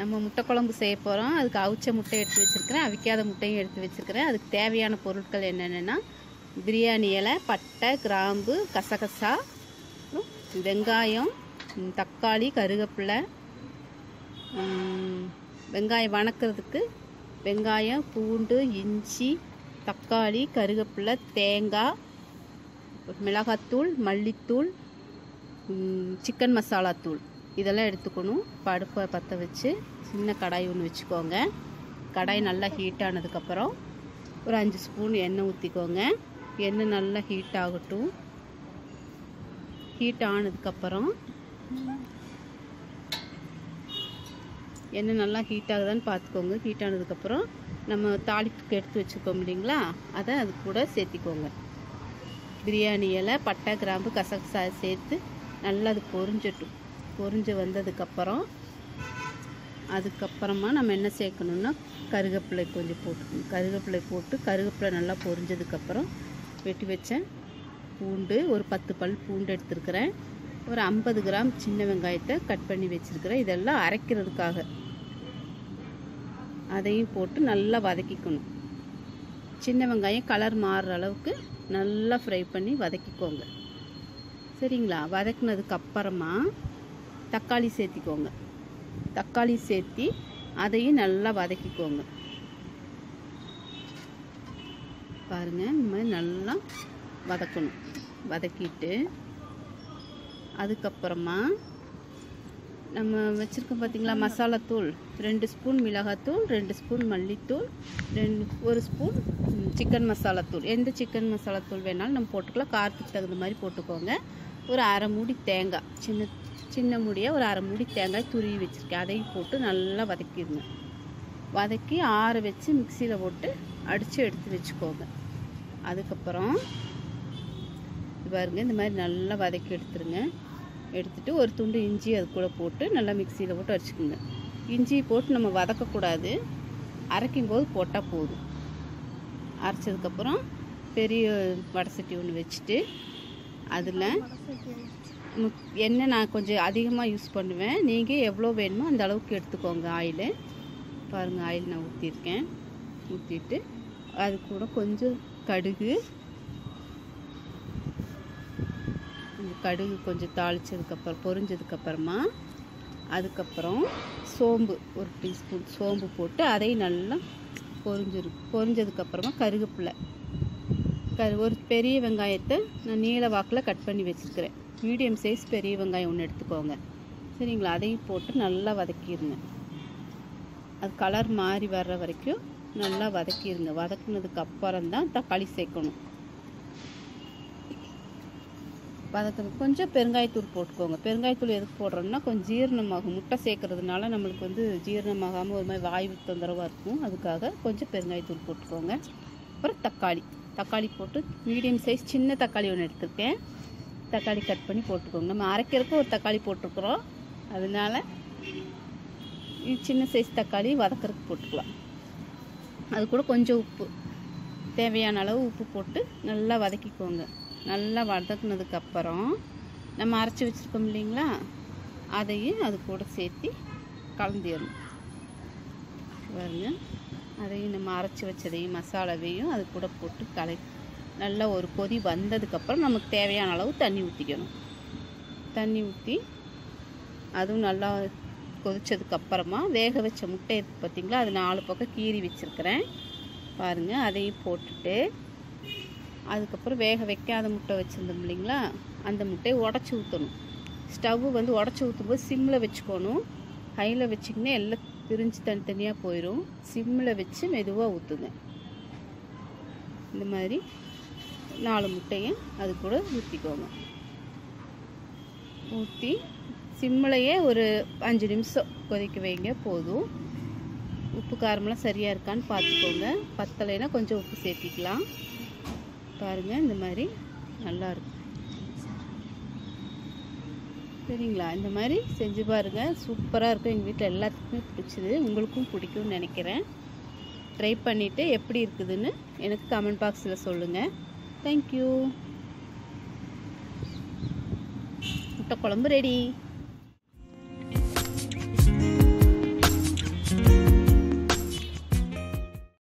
நம்ம முட்டை குழம்பு செய்ய போகிறோம் அதுக்கு அவிச்ச முட்டை எடுத்து வச்சுருக்கிறேன் அவிக்காத முட்டையும் எடுத்து வச்சுருக்கிறேன் அதுக்கு தேவையான பொருட்கள் என்னென்னா பிரியாணி இலை பட்டை கிராம்பு கசகசா அப்புறம் வெங்காயம் ம், தக்காளி கருவேப்பிலை ம், வெங்காயம் வணக்கிறதுக்கு வெங்காயம் பூண்டு இஞ்சி தக்காளி கருவேப்பிலை தேங்காய் மிளகாத்தூள் மல்லித்தூள் ம், சிக்கன் மசாலா தூள் இதெல்லாம் எடுத்துக்கணும் இப்போ அடுப்பை பற்ற வச்சு சின்ன கடாய் ஒன்று வச்சுக்கோங்க கடாய் நல்லா ஹீட் ஆனதுக்கப்புறம் ஒரு அஞ்சு ஸ்பூன் எண்ணெய் ஊற்றிக்கோங்க எண்ணெய் நல்லா ஹீட் ஆகட்டும் ஹீட் ஆனதுக்கப்புறம் எண்ணெய் நல்லா ஹீட் ஆகுதான்னு பார்த்துக்கோங்க ஹீட் ஆனதுக்கப்புறம் நம்ம தாளிப்புக்கு எடுத்து வச்சுருக்கோம் இல்லைங்களா அதை அது கூட சேர்த்திக்கோங்க பிரியாணி இலை பட்டை கிராம்பு கசகசா சேர்த்து நல்லா அது பொரிஞ்சிட்டும் பொரிஞ்சு வந்ததுக்கப்புறம் அதுக்கப்புறமா நம்ம என்ன சேர்க்கணுன்னா கருவேப்பிலை கொஞ்சம் போட்டுக்கணும் கருவேப்பிலை போட்டு கருவேப்பிலை நல்லா பொரிஞ்சதுக்கப்புறம் வெட்டி வச்ச பூண்டு ஒரு பத்து பல் பூண்டு எடுத்துருக்கிறேன் ஒரு ஐம்பது கிராம் சின்ன வெங்காயத்தை கட் பண்ணி வச்சுருக்கிறேன் இதெல்லாம் அரைக்கிறதுக்காக அதையும் போட்டு நல்லா வதக்கிக்கணும் சின்ன வெங்காயம் கலர் மாறுற அளவுக்கு நல்லா ஃப்ரை பண்ணி வதக்கிக்கோங்க சரிங்களா வதக்குனதுக்கு அப்புறமா தக்காளி சேர்த்திக்கோங்க தக்காளி சேர்த்தி அதையும் நல்லா வதக்கிக்கோங்க பாருங்க இந்த மாதிரி நல்லா வதக்கணும் வதக்கிட்டு அதுக்கப்புறமா நம்ம வச்சுருக்கோம் பார்த்தீங்களா மசாலாத்தூள் ரெண்டு ஸ்பூன் மிளகாத்தூள் ரெண்டு ஸ்பூன் மல்லித்தூள் ரெண்டு ஒரு ஸ்பூன் ம், சிக்கன் மசாலாத்தூள் எந்த சிக்கன் மசாலாத்தூள் வேணாலும் நம்ம போட்டுக்கலாம் காரத்துக்கு தகுந்த மாதிரி போட்டுக்கோங்க ஒரு அரை மூடி தேங்காய் சின்ன சின்ன மூடியாக ஒரு அரை மூடி தேங்காய் துருவி வச்சுருக்கேன் அதையும் போட்டு நல்லா வதக்கிடுங்க வதக்கி ஆற வச்சு மிக்சியில் போட்டு அடித்து எடுத்து வச்சுக்கோங்க அதுக்கப்புறம் இது பாருங்க இந்த மாதிரி நல்லா வதக்கி எடுத்துருங்க எடுத்துட்டு ஒரு துண்டு இஞ்சி அது கூட போட்டு நல்லா மிக்சியில் போட்டு அரைச்சிக்கோங்க இஞ்சி போட்டு நம்ம வதக்கக்கூடாது அரைக்கும் போது போட்டால் போதும் அரைச்சதுக்கப்புறம் பெரிய வடை சட்டி ஒன்று வச்சுட்டு அதில் எண்ணெய் நான் கொஞ்சம் அதிகமாக யூஸ் பண்ணுவேன் நீங்கள் எவ்வளோ வேணுமோ அந்த அளவுக்கு எடுத்துக்கோங்க ஆயிலு பாருங்கள் ஆயில் நான் ஊற்றிருக்கேன் ஊற்றிட்டு அது கூட கொஞ்சம் கடுகு இந்த கடுகு கொஞ்சம் தாளிச்சதுக்கப்புறம் பொரிஞ்சதுக்கப்புறமா அதுக்கப்புறம் சோம்பு ஒரு டீஸ்பூன் சோம்பு போட்டு அதையும் நல்லா பொரிஞ்சிரு பொரிஞ்சதுக்கப்புறமா கருவேப்பிலை கரு ஒரு பெரிய வெங்காயத்தை நான் நீல வாக்கில் கட் பண்ணி வச்சுருக்கிறேன் மீடியம் சைஸ் பெரிய வெங்காயம் ஒன்று எடுத்துக்கோங்க சரிங்களா அதையும் போட்டு நல்லா வதக்கிடுங்க அது கலர் மாறி வர்ற வரைக்கும் நல்லா வதக்கிடுங்க வதக்குனதுக்கு அப்புறம் தான் தக்காளி சேர்க்கணும் வதக்கிறது கொஞ்சம் பெருங்காயத்தூள் போட்டுக்கோங்க பெருங்காயத்தூள் எதுக்கு போடுறோம்னா கொஞ்சம் ஜீரணமாகும் முட்டை சேர்க்கறதுனால நம்மளுக்கு வந்து ஜீரணமாகாமல் ஒரு மாதிரி வாயு தொந்தரவாக இருக்கும் அதுக்காக கொஞ்சம் பெருங்காயத்தூள் போட்டுக்கோங்க அப்புறம் தக்காளி தக்காளி போட்டு மீடியம் சைஸ் சின்ன தக்காளி ஒன்று எடுத்திருக்கேன் தக்காளி கட் பண்ணி போட்டுக்கோங்க நம்ம அரைக்கிறதுக்கு ஒரு தக்காளி போட்டிருக்கிறோம் அதனால இது சின்ன சைஸ் தக்காளி வதக்கறதுக்கு போட்டுக்கலாம் அது கூட கொஞ்சம் உப்பு தேவையான அளவு உப்பு போட்டு நல்லா வதக்கிக்கோங்க நல்லா வதக்குனதுக்கு அப்புறம் நம்ம அரைச்சி வச்சுருக்கோம் இல்லைங்களா அதையும் அது கூட சேர்த்து கலந்துடணும் பாருங்க அதையும் நம்ம அரைச்சி வச்சதையும் மசாலாவையும் அது கூட போட்டு கலை நல்லா ஒரு கொதி வந்ததுக்கப்புறம் நமக்கு தேவையான அளவு தண்ணி ஊற்றிக்கணும் தண்ணி ஊற்றி அதுவும் நல்லா கொதிச்சதுக்கு அப்புறமா வேக வச்ச முட்டை இருக்கு பார்த்தீங்களா அது நாலு பக்கம் கீறி வச்சுருக்கிறேன் பாருங்கள் அதையும் போட்டுட்டு அதுக்கப்புறம் வேக வைக்காத முட்டை வச்சுருந்தோம் இல்லைங்களா அந்த முட்டையை உடச்சி ஊற்றணும் ஸ்டவ்வு வந்து உடச்சி ஊற்றும்போது சிம்மில் வச்சுக்கணும் ஹையில் வச்சிங்கன்னா எல்லாம் பிரிஞ்சு தனித்தனியாக போயிடும் சிம்மில் வச்சு மெதுவாக ஊற்றுங்க இந்த மாதிரி நாலு முட்டையும் அது கூட ஊற்றிக்கோங்க ஊற்றி சிம்மிலையே ஒரு அஞ்சு நிமிஷம் கொதிக்க வைங்க போதும் உப்பு காரமெல்லாம் சரியாக இருக்கான்னு பார்த்துக்கோங்க பத்தலைன்னா கொஞ்சம் உப்பு சேர்த்திக்கலாம் பாருங்கள் இந்த மாதிரி நல்லா இருக்கும் சரிங்களா இந்த மாதிரி செஞ்சு பாருங்கள் சூப்பராக இருக்கும் எங்கள் வீட்டில் எல்லாத்துக்குமே பிடிச்சிது உங்களுக்கும் பிடிக்கும்னு நினைக்கிறேன் ட்ரை பண்ணிவிட்டு எப்படி இருக்குதுன்னு எனக்கு கமெண்ட் பாக்ஸில் சொல்லுங்கள் தேங்க்யூ முட்டை குழம்பு ரெடி